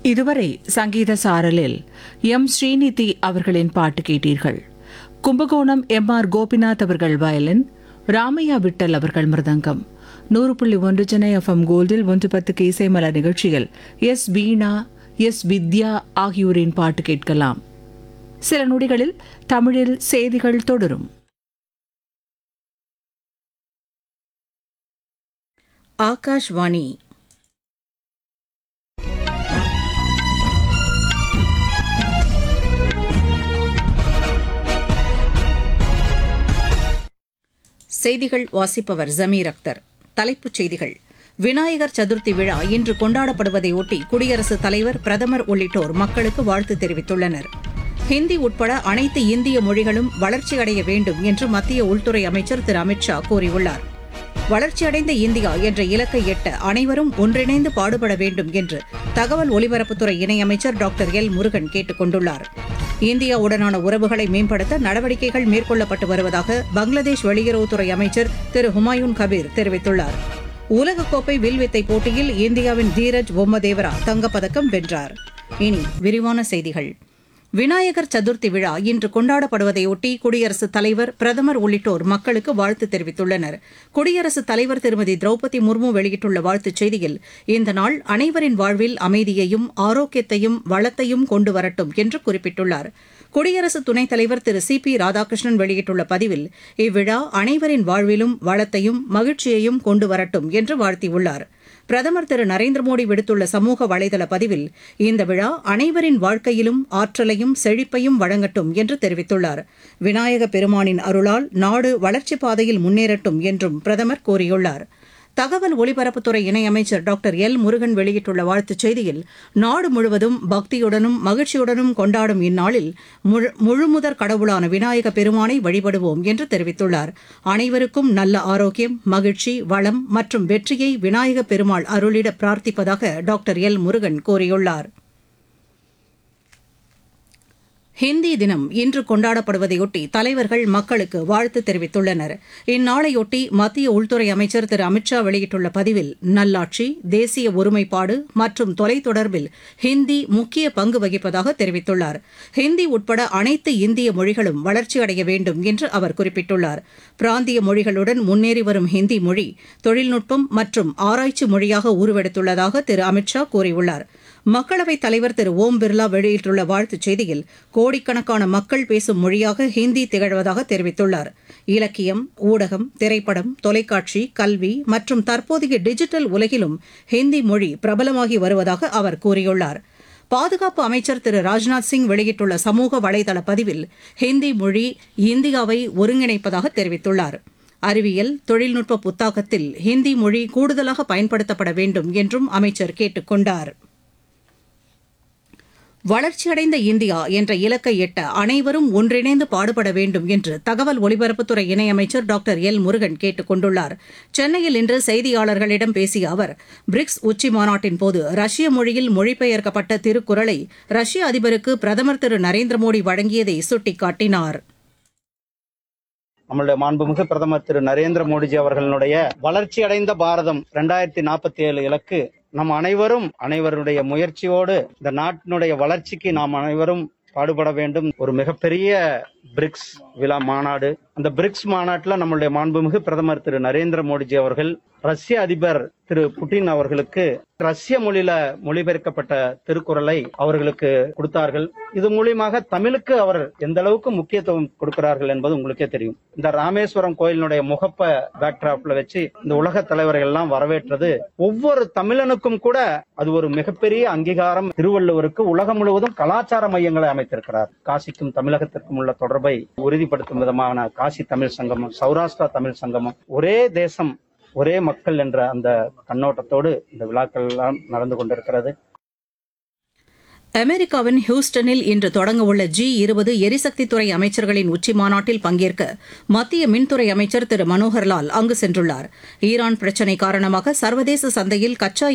இதுவரை சங்கீத சாரலில் எம் ஸ்ரீநிதி அவர்களின் பாட்டு கேட்டீர்கள் கும்பகோணம் எம் ஆர் கோபிநாத் அவர்கள் வயலின் ராமையா விட்டல் அவர்கள் மிருதங்கம் நூறு புள்ளி ஒன்று சென்னை எஃப்எம் கோல்டில் ஒன்று பத்துக்கு இசைமலர் நிகழ்ச்சியில் எஸ் வீணா எஸ் வித்யா ஆகியோரின் பாட்டு கேட்கலாம் சில நொடிகளில் தமிழில் செய்திகள் தொடரும் ஆகாஷ்வாணி செய்திகள் வாசிப்பவர் ஜமீர் அக்தர் தலைப்புச் செய்திகள் விநாயகர் சதுர்த்தி விழா இன்று கொண்டாடப்படுவதையொட்டி குடியரசுத் தலைவர் பிரதமர் உள்ளிட்டோர் மக்களுக்கு வாழ்த்து தெரிவித்துள்ளனர் ஹிந்தி உட்பட அனைத்து இந்திய மொழிகளும் வளர்ச்சியடைய வேண்டும் என்று மத்திய உள்துறை அமைச்சர் திரு அமித் ஷா கூறியுள்ளார் வளர்ச்சியடைந்த இந்தியா என்ற இலக்கை எட்ட அனைவரும் ஒன்றிணைந்து பாடுபட வேண்டும் என்று தகவல் ஒலிபரப்புத்துறை இணையமைச்சர் டாக்டர் எல் முருகன் கேட்டுக் கொண்டுள்ளார் இந்தியாவுடனான உறவுகளை மேம்படுத்த நடவடிக்கைகள் மேற்கொள்ளப்பட்டு வருவதாக பங்களாதேஷ் வெளியுறவுத்துறை அமைச்சர் திரு ஹுமாயூன் கபீர் தெரிவித்துள்ளார் உலகக்கோப்பை வில்வித்தை போட்டியில் இந்தியாவின் தீரஜ் பொம்மதேவரா தங்கப்பதக்கம் வென்றார் இனி விரிவான செய்திகள் விநாயகர் சதுர்த்தி விழா இன்று கொண்டாடப்படுவதையொட்டி குடியரசுத் தலைவர் பிரதமர் உள்ளிட்டோர் மக்களுக்கு வாழ்த்து தெரிவித்துள்ளனர் குடியரசுத் தலைவர் திருமதி திரௌபதி முர்மு வெளியிட்டுள்ள வாழ்த்துச் செய்தியில் இந்த நாள் அனைவரின் வாழ்வில் அமைதியையும் ஆரோக்கியத்தையும் வளத்தையும் கொண்டு வரட்டும் என்று குறிப்பிட்டுள்ளார் குடியரசு துணைத் தலைவர் திரு சி பி ராதாகிருஷ்ணன் வெளியிட்டுள்ள பதிவில் இவ்விழா அனைவரின் வாழ்விலும் வளத்தையும் மகிழ்ச்சியையும் கொண்டு வரட்டும் என்று வாழ்த்தியுள்ளார் பிரதமர் திரு நரேந்திர மோடி விடுத்துள்ள சமூக வலைதள பதிவில் இந்த விழா அனைவரின் வாழ்க்கையிலும் ஆற்றலையும் செழிப்பையும் வழங்கட்டும் என்று தெரிவித்துள்ளார் விநாயக பெருமானின் அருளால் நாடு வளர்ச்சிப் பாதையில் முன்னேறட்டும் என்றும் பிரதமர் கூறியுள்ளார் தகவல் ஒலிபரப்புத்துறை இணையமைச்சர் டாக்டர் எல் முருகன் வெளியிட்டுள்ள வாழ்த்துச் செய்தியில் நாடு முழுவதும் பக்தியுடனும் மகிழ்ச்சியுடனும் கொண்டாடும் இந்நாளில் முழு- முழுமுதற் கடவுளான விநாயக பெருமானை வழிபடுவோம் என்று தெரிவித்துள்ளார் அனைவருக்கும் நல்ல ஆரோக்கியம் மகிழ்ச்சி வளம் மற்றும் வெற்றியை விநாயக பெருமாள் அருளிட பிரார்த்திப்பதாக டாக்டர் எல் முருகன் கூறியுள்ளார் ஹிந்தி தினம் இன்று கொண்டாடப்படுவதையொட்டி தலைவர்கள் மக்களுக்கு வாழ்த்து தெரிவித்துள்ளனர் இந்நாளையொட்டி மத்திய உள்துறை அமைச்சர் திரு அமித்ஷா வெளியிட்டுள்ள பதிவில் நல்லாட்சி தேசிய ஒருமைப்பாடு மற்றும் தொலைத்தொடர்பில் ஹிந்தி முக்கிய பங்கு வகிப்பதாக தெரிவித்துள்ளார் ஹிந்தி உட்பட அனைத்து இந்திய மொழிகளும் வளர்ச்சியடைய வேண்டும் என்று அவர் குறிப்பிட்டுள்ளார் பிராந்திய மொழிகளுடன் முன்னேறி வரும் ஹிந்தி மொழி தொழில்நுட்பம் மற்றும் ஆராய்ச்சி மொழியாக உருவெடுத்துள்ளதாக திரு அமித்ஷா கூறியுள்ளார் மக்களவைத் தலைவர் திரு ஓம் பிர்லா வெளியிட்டுள்ள வாழ்த்துச் செய்தியில் கோடிக்கணக்கான மக்கள் பேசும் மொழியாக ஹிந்தி திகழ்வதாக தெரிவித்துள்ளார் இலக்கியம் ஊடகம் திரைப்படம் தொலைக்காட்சி கல்வி மற்றும் தற்போதைய டிஜிட்டல் உலகிலும் ஹிந்தி மொழி பிரபலமாகி வருவதாக அவர் கூறியுள்ளார் பாதுகாப்பு அமைச்சர் திரு ராஜ்நாத் சிங் வெளியிட்டுள்ள சமூக வலைதள பதிவில் ஹிந்தி மொழி இந்தியாவை ஒருங்கிணைப்பதாக தெரிவித்துள்ளார் அறிவியல் தொழில்நுட்ப புத்தாக்கத்தில் ஹிந்தி மொழி கூடுதலாக பயன்படுத்தப்பட வேண்டும் என்றும் அமைச்சர் கேட்டுக் கொண்டார் வளர்ச்சியடைந்த இந்தியா என்ற இலக்கை எட்ட அனைவரும் ஒன்றிணைந்து பாடுபட வேண்டும் என்று தகவல் ஒலிபரப்புத்துறை இணையமைச்சர் டாக்டர் எல் முருகன் கேட்டுக் கொண்டுள்ளார் சென்னையில் இன்று செய்தியாளர்களிடம் பேசிய அவர் பிரிக்ஸ் உச்சி மாநாட்டின் போது ரஷ்ய மொழியில் மொழிபெயர்க்கப்பட்ட திருக்குறளை ரஷ்ய அதிபருக்கு பிரதமர் திரு நரேந்திர மோடி வழங்கியதை சுட்டிக்காட்டினார் நம்மளுடைய மாண்புமிகு பிரதமர் திரு நரேந்திர மோடிஜி அவர்களுடைய வளர்ச்சி அடைந்த பாரதம் ரெண்டாயிரத்தி நாற்பத்தி ஏழு இலக்கு நம் அனைவரும் அனைவருடைய முயற்சியோடு இந்த நாட்டினுடைய வளர்ச்சிக்கு நாம் அனைவரும் பாடுபட வேண்டும் ஒரு மிகப்பெரிய பிரிக்ஸ் விழா மாநாடு அந்த பிரிக்ஸ் மாநாட்டில் நம்மளுடைய மாண்புமிகு பிரதமர் திரு நரேந்திர மோடிஜி அவர்கள் ரஷ்ய அதிபர் திரு புட்டின் அவர்களுக்கு ரஷ்ய மொழியில மொழிபெயர்க்கப்பட்ட திருக்குறளை அவர்களுக்கு கொடுத்தார்கள் இது மூலியமாக தமிழுக்கு அவர் எந்த அளவுக்கு முக்கியத்துவம் கொடுக்கிறார்கள் என்பது உங்களுக்கே தெரியும் இந்த ராமேஸ்வரம் கோயிலினுடைய முகப்ப பேக்டிராப்ல வச்சு இந்த உலக தலைவர்கள் எல்லாம் வரவேற்றது ஒவ்வொரு தமிழனுக்கும் கூட அது ஒரு மிகப்பெரிய அங்கீகாரம் திருவள்ளுவருக்கு உலகம் முழுவதும் கலாச்சார மையங்களை அமைத்திருக்கிறார் காசிக்கும் தமிழகத்திற்கும் உள்ள தொடர்பை உறுதிப்படுத்தும் விதமான காசி தமிழ் சங்கமம் சௌராஷ்டிரா தமிழ் சங்கமம் ஒரே தேசம் ஒரே மக்கள் என்ற அந்த கண்ணோட்டத்தோடு இந்த விழாக்கள் எல்லாம் நடந்து கொண்டிருக்கிறது அமெரிக்காவின் ஹியூஸ்டனில் இன்று தொடங்கவுள்ள ஜி இருபது எரிசக்தித்துறை அமைச்சர்களின் உச்சி மாநாட்டில் பங்கேற்க மத்திய மின்துறை அமைச்சர் திரு மனோகர்லால் அங்கு சென்றுள்ளார் ஈரான் பிரச்சினை காரணமாக சர்வதேச சந்தையில் கச்சா